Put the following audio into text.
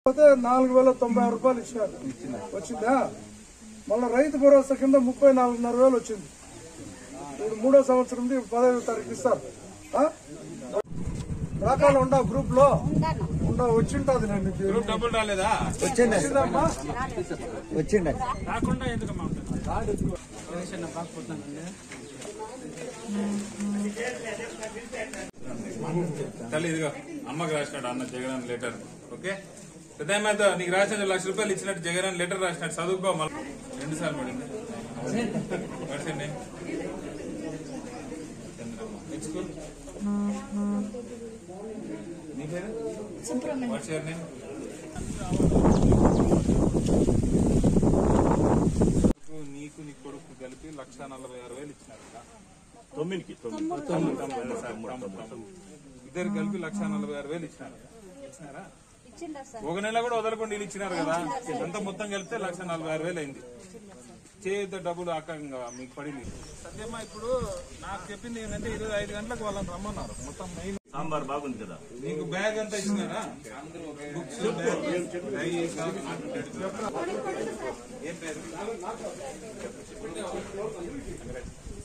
పోతే నాలుగు వేల తొంభై ఆరు రూపాయలు ఇచ్చినారు వచ్చిందా మళ్ళీ రైతు భరోసా కింద ముప్పై నాలుగున్నర వేలు వచ్చింది ఇప్పుడు మూడో సంవత్సరం ఉంది, పదహైదో తారీఖు ఇస్తారు ఆ? రాకాలు ఉండా గ్రూప్ లో ఉండా వచ్చింటది నేను నీకు. డబ్బులు రాలేదా వచ్చిండ వచ్చిందమ్మా? వచ్చిండ రాకుండా ఎందుకమ్మా తల్లి ఇదిగో అమ్మకి రాసినాడు అన్న జగన్ లెటర్ ఓకే పెద్ద ఏమైతే నీకు రాసిన లక్ష రూపాయలు ఇచ్చినట్టు జగన్ లెటర్ రాసినాడు చదువుకో మళ్ళీ రెండు సార్లు పడింది పర్సెంట్ తెచ్చుకో నీ పేరు వాట్స్ యువర్ నేమ్ నీకు నీ కొడుకు కలిపి లక్ష నలభై ఆరు వేలు ఇచ్చినారు కదా? తొమ్మిదికి తొమ్మిది తమ్ముడు, తమ్ముడు, సార్, తమ్ముడు, తమ్ముడు. ఇద్దరు కలిపి లక్ష నలభై ఆరు వేలు ఇచ్చినారు ఇచ్చినారా ఇచ్చిందా సార్ ఒక నెల కూడా వదలకుండా వీళ్ళు ఇచ్చినారు కదా అంతా మొత్తం కలిపితే లక్ష నలభై ఆరు వేలు అయింది చేతితో డబ్బులు అక్కంగా మీకు పడింది సత్యమ్మ ఇప్పుడు నాకు చెప్పింది ఏంటంటే ఇరవై ఐదు గంటలకు వాళ్ళని రమ్మన్నారు మొత్తం మెయిన్ సాంబార్ బాగుంది కదా నీకు బ్యాగ్ అంతా ఇచ్చినారా బుక్స్ బ్యాగ్, టై, కాఫీ, ఏం పేరు